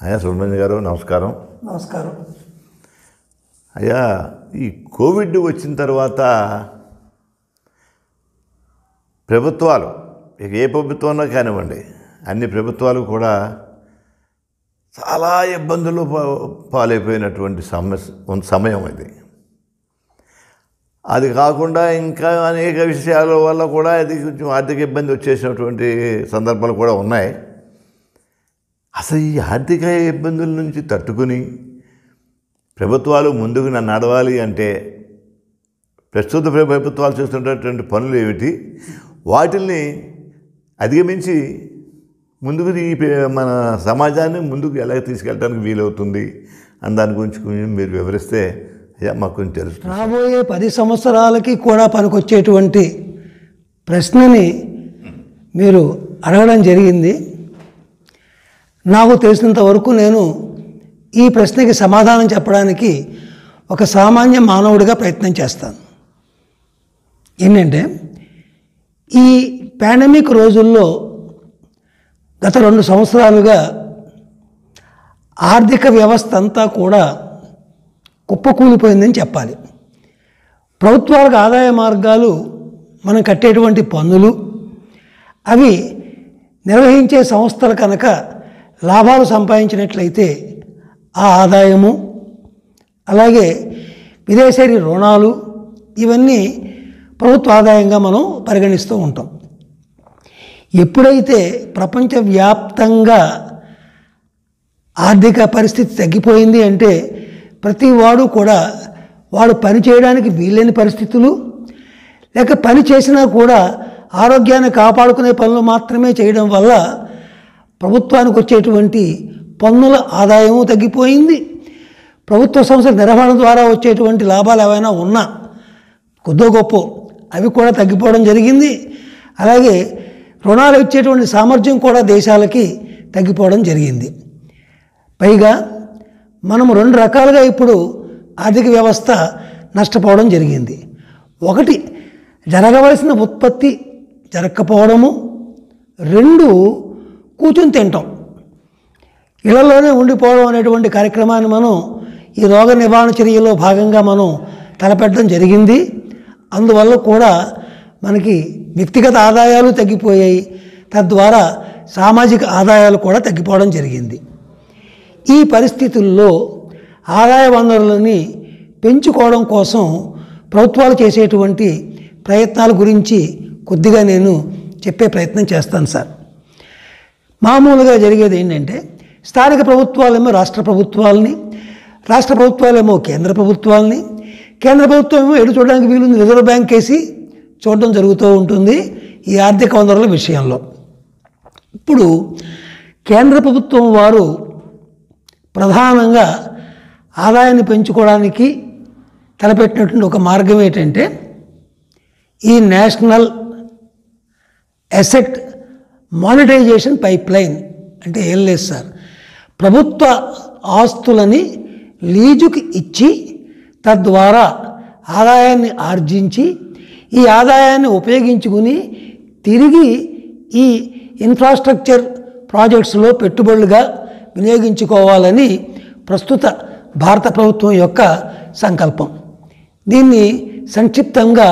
అయ్యా సుబ్రహ్మణ్య గారు నమస్కారం నమస్కారం అయ్యా ఈ కోవిడ్ వచ్చిన తర్వాత ప్రభుత్వాలు ఇక ఏ ప్రభుత్వమన్నా కానివ్వండి అన్ని ప్రభుత్వాలు కూడా చాలా ఇబ్బందులు పా- పాలైపోయినటువంటి సమస్య ఉన్న సమయం అది అది కాకుండా ఇంకా అనేక విషయాల వల్ల కూడా అది కొంచెం ఆర్థిక ఇబ్బంది వచ్చేసినటువంటి సందర్భాలు కూడా ఉన్నాయి అసలు ఈ ఆర్థిక ఇబ్బందుల నుంచి తట్టుకుని ప్రభుత్వాలు ముందుకు నన్ను నడవాలి అంటే ప్రస్తుత ప్ర- ప్రభుత్వాలు చేస్తున్నటువంటి పనులు ఏమిటి వాటిల్ని అధిగమించి ముందుకు ఈ పే- మన సమాజాన్ని ముందుకు ఎలా తీసుకెళ్ళడానికి వీలవుతుంది అని దాని గురించి కొంచెం మీరు వివరిస్తే అయ్యా మాకు కొంచెం తెలుస్తుంది రాబోయే పది సంవత్సరాలకి కూడా పనికొచ్చేటువంటి ప్రశ్నని మీరు అడగడం జరిగింది నాకు తెలిసినంత వరకు నేను ఈ ప్రశ్నకి సమాధానం చెప్పడానికి ఒక సామాన్య మానవుడిగా ప్రయత్నం చేస్తాను ఏంటంటే ఈ పాండమిక్ రోజుల్లో గత రెండు సంవత్సరాలుగా ఆర్థిక వ్యవస్థ అంతా కూడా కుప్పకూలిపోయిందని చెప్పాలి ప్రభుత్వాలకు ఆదాయ మార్గాలు మనం కట్టేటువంటి పన్నులు అవి నిర్వహించే సంస్థలు కనుక లాభాలు సంపాదించినట్లయితే ఆ ఆదాయము అలాగే విదేశీ రుణాలు ఇవన్నీ ప్రభుత్వ ఆదాయంగా మనం పరిగణిస్తూ ఉంటాం ఎప్పుడైతే ప్రపంచవ్యాప్తంగా ఆర్థిక పరిస్థితి తగ్గిపోయింది అంటే ప్రతి వాడు కూడా వాడు పని చేయడానికి వీలైన పరిస్థితులు లేక పని చేసినా కూడా ఆరోగ్యాన్ని కాపాడుకునే పనులు మాత్రమే చేయడం వల్ల ప్రభుత్వానికి వచ్చేటువంటి పన్నుల ఆదాయము తగ్గిపోయింది ప్రభుత్వ సంస్థల నిర్వహణ ద్వారా వచ్చేటువంటి లాభాలు ఏవైనా ఉన్నా కొద్దో గొప్ప అవి కూడా తగ్గిపోవడం జరిగింది అలాగే రుణాలు ఇచ్చేటువంటి సామర్థ్యం కూడా దేశాలకి తగ్గిపోవడం జరిగింది పైగా మనం రెండు రకాలుగా ఇప్పుడు ఆర్థిక వ్యవస్థ నష్టపోవడం జరిగింది ఒకటి జరగవలసిన ఉత్పత్తి జరగకపోవడము రెండు కూర్చుని తింటాం ఇళ్లలోనే ఉండిపోవడం అనేటువంటి కార్యక్రమాన్ని మనం ఈ రోగ నివారణ చర్యలో భాగంగా మనం తలపెట్టడం జరిగింది అందువల్ల కూడా మనకి వ్యక్తిగత ఆదాయాలు తగ్గిపోయాయి తద్వారా సామాజిక ఆదాయాలు కూడా తగ్గిపోవడం జరిగింది ఈ పరిస్థితుల్లో ఆదాయ వనరులని పెంచుకోవడం కోసం ప్రభుత్వాలు చేసేటువంటి ప్రయత్నాల గురించి కొద్దిగా నేను చెప్పే ప్రయత్నం చేస్తాను సార్ మామూలుగా జరిగేది ఏంటంటే స్థానిక ప్రభుత్వాలేమో రాష్ట్ర ప్రభుత్వాలని రాష్ట్ర ప్రభుత్వాలేమో కేంద్ర ప్రభుత్వాలని కేంద్ర ప్రభుత్వం ఏమో ఎటు చూడడానికి వీలుంది రిజర్వ్ బ్యాంక్ వేసి చూడడం జరుగుతూ ఉంటుంది ఈ ఆర్థిక వనరుల విషయంలో ఇప్పుడు కేంద్ర ప్రభుత్వం వారు ప్రధానంగా ఆదాయాన్ని పెంచుకోవడానికి తలపెట్టినటువంటి ఒక మార్గం ఏంటంటే ఈ national asset monetisation pipeline అంటే ఏం లేదు సార్ ప్రభుత్వ ఆస్తులని లీజుకి ఇచ్చి తద్వారా ఆదాయాన్ని ఆర్జించి ఈ ఆదాయాన్ని ఉపయోగించుకుని తిరిగి ఈ ఇన్ఫ్రాస్ట్రక్చర్ ప్రాజెక్ట్స్లో పెట్టుబడులుగా వినియోగించుకోవాలని ప్రస్తుత భారత ప్రభుత్వం యొక్క సంకల్పం దీన్ని సంక్షిప్తంగా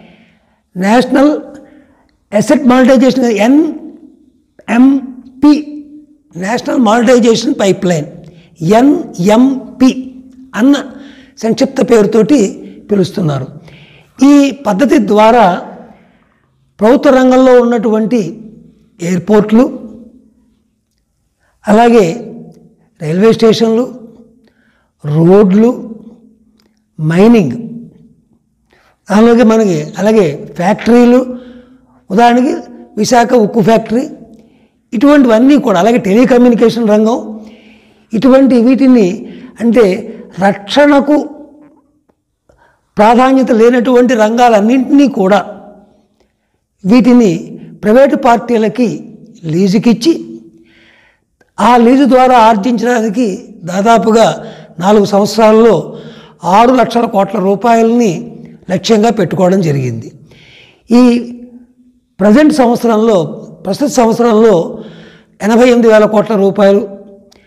national asset monetisation NMP national monetisation pipeline NMP అన్న సంక్షిప్త పేరుతోటి పిలుస్తున్నారు ఈ పద్ధతి ద్వారా ప్రభుత్వ రంగంలో ఉన్నటువంటి ఎయిర్పోర్ట్లు అలాగే రైల్వే స్టేషన్లు రోడ్లు మైనింగ్ అలాగే మనకి అలాగే ఫ్యాక్టరీలు ఉదాహరణకి విశాఖ ఉక్కు ఫ్యాక్టరీ ఇటువంటివన్నీ కూడా అలాగే టెలికమ్యూనికేషన్ రంగం ఇటువంటి వీటిని అంటే రక్షణకు ప్రాధాన్యత లేనటువంటి రంగాలన్నింటినీ కూడా వీటిని ప్రైవేటు పార్టీలకి లీజుకిచ్చి ఆ లీజు ద్వారా ఆర్జించడానికి దాదాపుగా నాలుగు సంవత్సరాల్లో ఆరు లక్షల కోట్ల రూపాయలని లక్ష్యంగా పెట్టుకోవడం జరిగింది ఈ ప్రజెంట్ సంవత్సరంలో ప్రస్తుత సంవత్సరంలో ఎనభై ఎనిమిది వేల కోట్ల రూపాయలు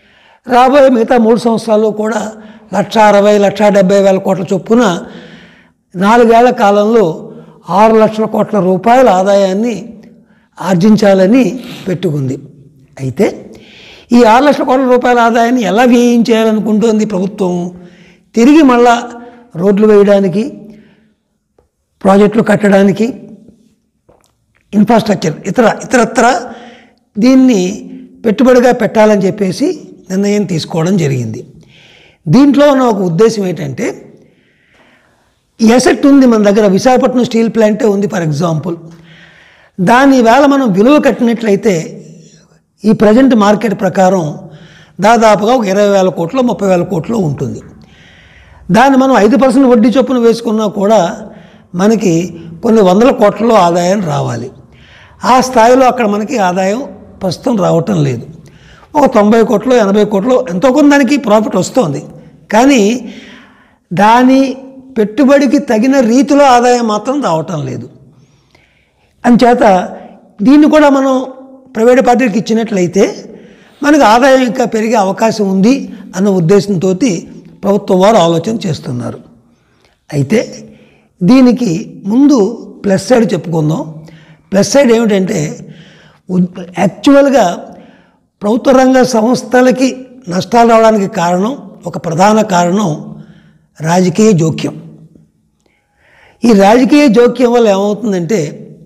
రాబోయే మిగతా మూడు సంవత్సరాలు కూడా లక్ష అరవై లక్ష డెబ్బై వేల కోట్ల చొప్పున నాలుగేళ్ల కాలంలో ఆరు లక్షల కోట్ల రూపాయల ఆదాయాన్ని ఆర్జించాలని పెట్టుకుంది అయితే ఈ ఆరు లక్షల కోట్ల రూపాయల ఆదాయాన్ని ఎలా వ్యయం చేయాలనుకుంటోంది ప్రభుత్వం తిరిగి మళ్ళా రోడ్లు వేయడానికి ప్రాజెక్టులు కట్టడానికి ఇన్ఫ్రాస్ట్రక్చర్ ఇతర ఇతరత్ర దీన్ని పెట్టుబడిగా పెట్టాలని చెప్పేసి నిర్ణయం తీసుకోవడం జరిగింది దీంట్లో ఉన్న ఒక ఉద్దేశం ఏంటంటే ఈ అసెట్ ఉంది మన దగ్గర విశాఖపట్నం స్టీల్ ప్లాంటే ఉంది ఫర్ ఎగ్జాంపుల్ దాని వేళ మనం విలువ కట్టినట్లయితే ఈ ప్రజెంట్ మార్కెట్ ప్రకారం దాదాపుగా ఒక ఇరవై వేల కోట్లు ముప్పై వేల కోట్లు ఉంటుంది దాన్ని మనం ఐదు పర్సెంట్ వడ్డీ చొప్పున వేసుకున్నా కూడా మనకి కొన్ని వందల కోట్లలో ఆదాయం రావాలి ఆ స్థాయిలో అక్కడ మనకి ఆదాయం ప్రస్తుతం రావటం లేదు ఒక తొంభై కోట్లు ఎనభై కోట్లు ఎంతో కొంత దానికి ప్రాఫిట్ వస్తుంది కానీ దాని పెట్టుబడికి తగిన రీతిలో ఆదాయం మాత్రం రావటం లేదు అంచేత దీన్ని కూడా మనం ప్రైవేట్ పార్టీకి ఇచ్చినట్లయితే మనకు ఆదాయం ఇంకా పెరిగే అవకాశం ఉంది అన్న ఉద్దేశంతో ప్రభుత్వం వారు ఆలోచన చేస్తున్నారు అయితే దీనికి ముందు ప్లస్ సైడ్ చెప్పుకుందాం ప్లస్ సైడ్ ఏమిటంటే ఉద్- యాక్చువల్గా ప్రభుత్వ రంగ సంస్థలకి నష్టాలు రావడానికి కారణం ఒక ప్రధాన కారణం రాజకీయ జోక్యం ఈ రాజకీయ జోక్యం వల్ల ఏమవుతుందంటే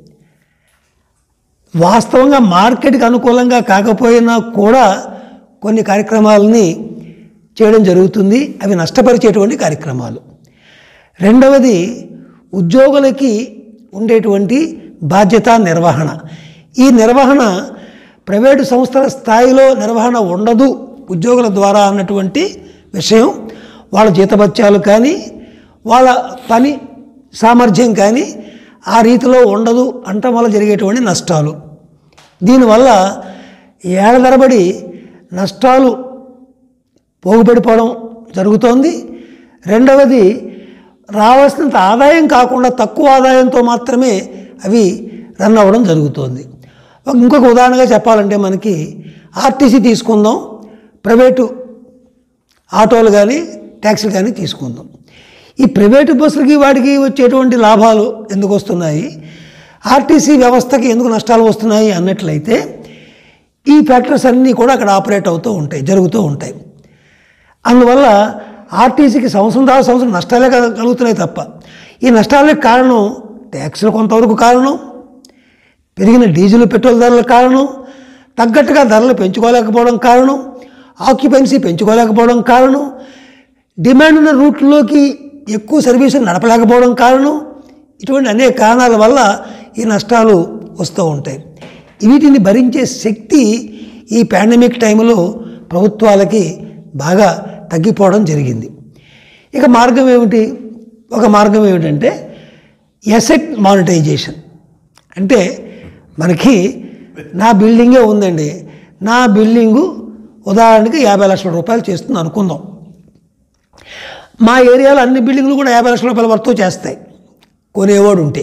వాస్తవంగా మార్కెట్కి అనుకూలంగా కాకపోయినా కూడా కొన్ని కార్యక్రమాలని చేయడం జరుగుతుంది అవి నష్టపరిచేటువంటి కార్యక్రమాలు రెండవది ఉద్యోగులకి ఉండేటువంటి బాధ్యత నిర్వహణ ఈ నిర్వహణ ప్రైవేటు సంస్థల స్థాయిలో నిర్వహణ ఉండదు ఉద్యోగుల ద్వారా అన్నటువంటి విషయం వాళ్ళ జీతభత్యాలు కానీ వాళ్ళ పని సామర్థ్యం కానీ ఆ రీతిలో ఉండదు అంటం వల్ల జరిగేటువంటి నష్టాలు దీనివల్ల ఏళ్ళ తరబడి నష్టాలు పోగుపడిపోవడం జరుగుతోంది రెండవది రావాల్సినంత ఆదాయం కాకుండా తక్కువ ఆదాయంతో మాత్రమే అవి రన్ అవ్వడం జరుగుతోంది ఒక- ఇంకొక ఉదాహరణగా చెప్పాలంటే మనకి ఆర్టీసీ తీసుకుందాం ప్రైవేటు ఆటోలు కానీ ట్యాక్సీలు కానీ తీసుకుందాం ఈ ప్రైవేటు బస్సులకి వాటికి వచ్చేటువంటి లాభాలు ఎందుకు వస్తున్నాయి ఆర్టీసీ వ్యవస్థకి ఎందుకు నష్టాలు వస్తున్నాయి అన్నట్లయితే ఈ ఫ్యాక్టర్స్ అన్నీ కూడా అక్కడ ఆపరేట్ అవుతూ ఉంటాయి జరుగుతూ ఉంటాయి అందువల్ల ఆర్టీసీకి సంవత్సరం తర్వాత సంవత్సరం నష్టాలే కల- కలుగుతున్నాయి తప్ప ఈ నష్టాలకు కారణం ట్యాక్సులు కొంతవరకు కారణం పెరిగిన డీజిల్ పెట్రోల్ ధరల కారణం తగ్గట్టుగా ధరలు పెంచుకోలేకపోవడం కారణం ఆక్యుపెన్సీ పెంచుకోలేకపోవడం కారణం డిమాండ్ ఉన్న రూట్లోకి ఎక్కువ సర్వీసులు నడపలేకపోవడం కారణం ఇటువంటి అనేక కారణాల వల్ల ఈ నష్టాలు వస్తూ ఉంటాయి వీటిని భరించే శక్తి ఈ పాండమిక్ టైంలో ప్రభుత్వాలకి బాగా తగ్గిపోవడం జరిగింది ఇక మార్గం ఏమిటి ఒక మార్గం ఏమిటంటే ఎసెట్ మానిటైజేషన్ అంటే మనకి నా బిల్డింగే ఉందండి నా బిల్డింగు ఉదాహరణకి యాభై లక్షల రూపాయలు చేస్తుంది అనుకుందాం మా ఏరియాలో అన్ని బిల్డింగ్లు కూడా యాభై లక్షల రూపాయల వరకు చేస్తాయి కొనేవాడు ఉంటే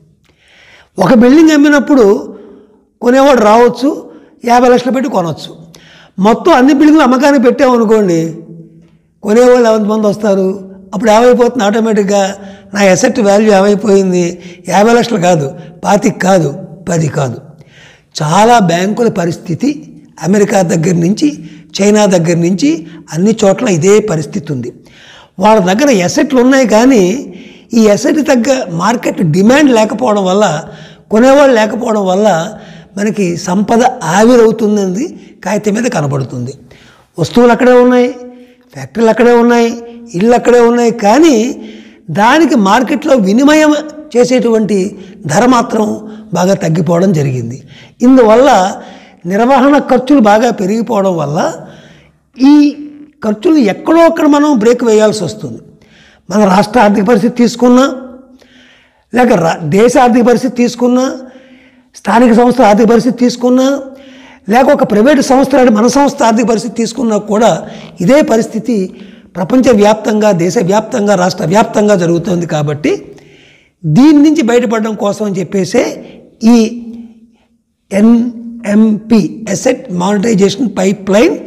ఒక బిల్డింగ్ అమ్మినప్పుడు కొనేవాడు రావచ్చు యాభై లక్షలు పెట్టి కొనవచ్చు మొత్తం అన్ని బిల్డింగ్లు అమ్మకానికి పెట్టామనుకోండి కొనేవాళ్ళు ఎంతమంది వస్తారు అప్పుడు ఏమైపోతుంది ఆటోమేటిక్గా నా ఎసెట్ వాల్యూ ఏమైపోయింది యాభై లక్షలు కాదు పాతిక కాదు పది కాదు చాలా బ్యాంకుల పరిస్థితి అమెరికా దగ్గర నుంచి చైనా దగ్గర నుంచి అన్ని చోట్ల ఇదే పరిస్థితి ఉంది వాళ్ళ దగ్గర ఎసెట్లు ఉన్నాయి కానీ ఈ ఎసెట్ తగ్గ మార్కెట్ డిమాండ్ లేకపోవడం వల్ల కొనేవాళ్ళు లేకపోవడం వల్ల మనకి సంపద ఆవిరవుతుందని కాగితం మీద కనబడుతుంది వస్తువులు అక్కడే ఉన్నాయి ఫ్యాక్టరీలు అక్కడే ఉన్నాయి ఇళ్ళు అక్కడే ఉన్నాయి కానీ దానికి మార్కెట్లో వినిమయం చేసేటువంటి ధర మాత్రం బాగా తగ్గిపోవడం జరిగింది ఇందువల్ల నిర్వహణ ఖర్చులు బాగా పెరిగిపోవడం వల్ల ఈ ఖర్చులు ఎక్కడో అక్కడ మనం బ్రేక్ వేయాల్సి వస్తుంది మన రాష్ట్ర ఆర్థిక పరిస్థితి తీసుకున్నా లేక రా దేశ ఆర్థిక పరిస్థితి తీసుకున్నా స్థానిక సంస్థ ఆర్థిక పరిస్థితి తీసుకున్నా లేక ఒక ప్రైవేటు సంస్థ లాంటి మన సంస్థ ఆర్థిక పరిస్థితి తీసుకున్నా కూడా ఇదే పరిస్థితి ప్రపంచవ్యాప్తంగా దేశవ్యాప్తంగా రాష్ట్ర వ్యాప్తంగా జరుగుతుంది కాబట్టి దీని నుంచి బయటపడడం కోసం అని చెప్పేసే ఈ NMP asset monetisation pipeline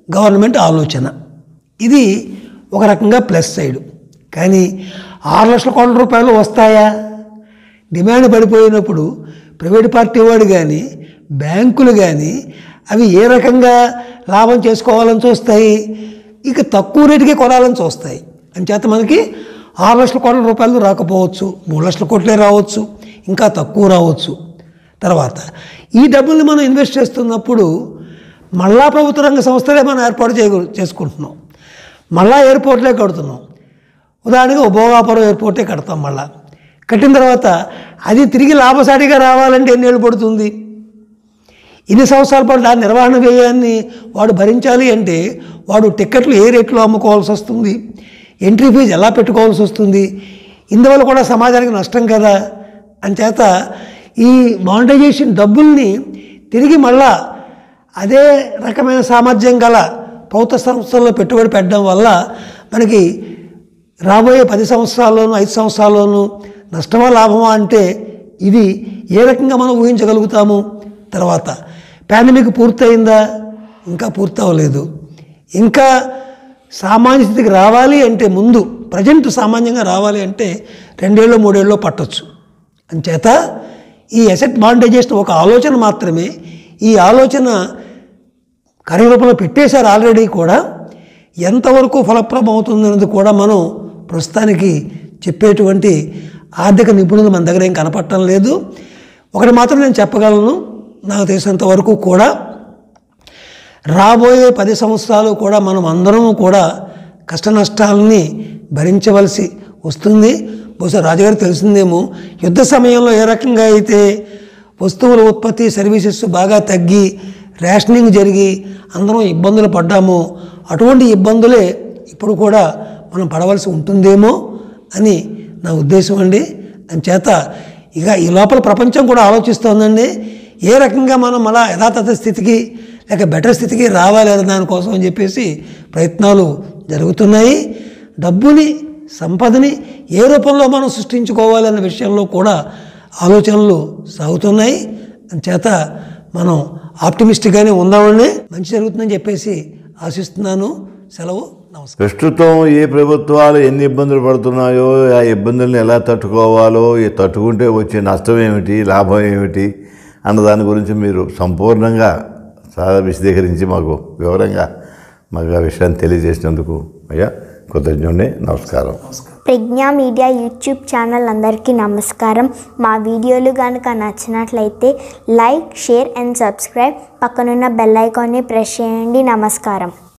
government ఆలోచన ఇది ఒక రకంగా ప్లస్ సైడ్ కానీ ఆరు లక్షల కోట్ల రూపాయలు వస్తాయా డిమాండ్ పడిపోయినప్పుడు ప్రైవేట్ పార్టీ వాడు కానీ బ్యాంకులు కానీ అవి ఏ రకంగా లాభం చేసుకోవాలని చూస్తాయి ఇక తక్కువ రేటుకే కొనాలని చూస్తాయి అంచేత మనకి ఆరు లక్షల కోట్ల రూపాయలు రాకపోవచ్చు మూడు లక్షల కోట్లే రావచ్చు ఇంకా తక్కువ రావచ్చు తర్వాత ఈ డబ్బుల్ని మనం ఇన్వెస్ట్ చేస్తున్నప్పుడు మళ్ళా ప్రభుత్వ రంగ సంస్థలే మనం ఏర్పాటు చేయ చేసుకుంటున్నాం మళ్ళా ఎయిర్పోర్ట్లే కడుతున్నాం ఉదాహరణగా భోగాపురం ఎయిర్పోర్టే కడతాం మళ్ళా కట్టిన తర్వాత అది తిరిగి లాభసాటిగా రావాలంటే ఎన్నేళ్ళు పడుతుంది ఇన్ని సంవత్సరాల పాటు దాని నిర్వహణ వ్యయాన్ని వాడు భరించాలి అంటే వాడు టిక్కెట్లు ఏ రేట్లో అమ్ముకోవాల్సి వస్తుంది ఎంట్రీ ఫీజు ఎలా పెట్టుకోవాల్సి వస్తుంది ఇందువల్ల కూడా సమాజానికి నష్టం కదా అంచేత ఈ మానిటైజేషన్ డబ్బుల్ని తిరిగి మళ్ళా అదే రకమైన సామర్థ్యం గల ప్రభుత్వ సంస్థల్లో పెట్టుబడి పెట్టడం వల్ల మనకి రాబోయే పది సంవత్సరాల్లోనూ ఐదు సంవత్సరాల్లోనూ నష్టమా లాభమా అంటే ఇది ఏ రకంగా మనం ఊహించగలుగుతాము తర్వాత పాండమిక్ పూర్తయిందా ఇంకా పూర్తవలేదు ఇంకా సామాన్య స్థితికి రావాలి అంటే ముందు ప్రజెంట్ సామాన్యంగా రావాలి అంటే రెండేళ్ళు మూడేళ్ళు పట్టొచ్చు అంచేత ఈ అసెట్ మానిటైజేషన్ ఒక ఆలోచన మాత్రమే ఈ ఆలోచన కార్యరూపంలో పెట్టేశారు ఆల్రెడీ కూడా ఎంతవరకు ఫలప్రదం అవుతుందనేది కూడా మనం ప్రస్తుతానికి చెప్పేటువంటి ఆర్థిక నిపుణులు మన దగ్గర ఏం కనపడటం లేదు ఒకటి మాత్రం నేను చెప్పగలను నాకు తెలిసినంత వరకు కూడా రాబోయే పది సంవత్సరాలు కూడా మనం అందరం కూడా కష్ట నష్టాలని భరించవలసి వస్తుంది బహుశా రాజుగారు తెలిసిందేమో యుద్ధ సమయంలో ఏ రకంగా అయితే వస్తువుల ఉత్పత్తి సర్వీసెస్ బాగా తగ్గి రేషనింగ్ జరిగి అందరం ఇబ్బందులు పడ్డామో అటువంటి ఇబ్బందులే ఇప్పుడు కూడా మనం పడవలసి ఉంటుందేమో అని నా ఉద్దేశం అండి అంచేత ఇక ఈ లోపల ప్రపంచం కూడా ఆలోచిస్తోందండి ఏ రకంగా మనం అలా యథాతథ స్థితికి లేక బెటర్ స్థితికి రావాలి అనే దానికోసం అని చెప్పేసి ప్రయత్నాలు జరుగుతున్నాయి డబ్బుని సంపదని ఏ రూపంలో మనం సృష్టించుకోవాలనే విషయంలో కూడా ఆలోచనలు సాగుతున్నాయి చేత మనం ఆప్టిమిస్టిక్గానే ఉందామని మంచి జరుగుతుందని చెప్పేసి ఆశిస్తున్నాను సెలవు నమస్కారం ప్రస్తుతం ఏ ప్రభుత్వాలు ఎన్ని ఇబ్బందులు పడుతున్నాయో ఆ ఇబ్బందుల్ని ఎలా తట్టుకోవాలో ఈ తట్టుకుంటే వచ్చే నష్టం ఏమిటి లాభం ఏమిటి అన్న దాని గురించి మీరు సంపూర్ణంగా చాలా విశదీకరించి మాకు వివరంగా మాకు ఆ విషయాన్ని తెలియజేసినందుకు అయ్యా కృతజ్ఞుడిని నమస్కారం ప్రజ్ఞా మీడియా యూట్యూబ్ ఛానల్ అందరికీ నమస్కారం మా వీడియోలు కనుక నచ్చినట్లయితే లైక్ షేర్ అండ్ సబ్స్క్రైబ్ పక్కనున్న బెల్ ఐకాన్ని ప్రెస్ చేయండి నమస్కారం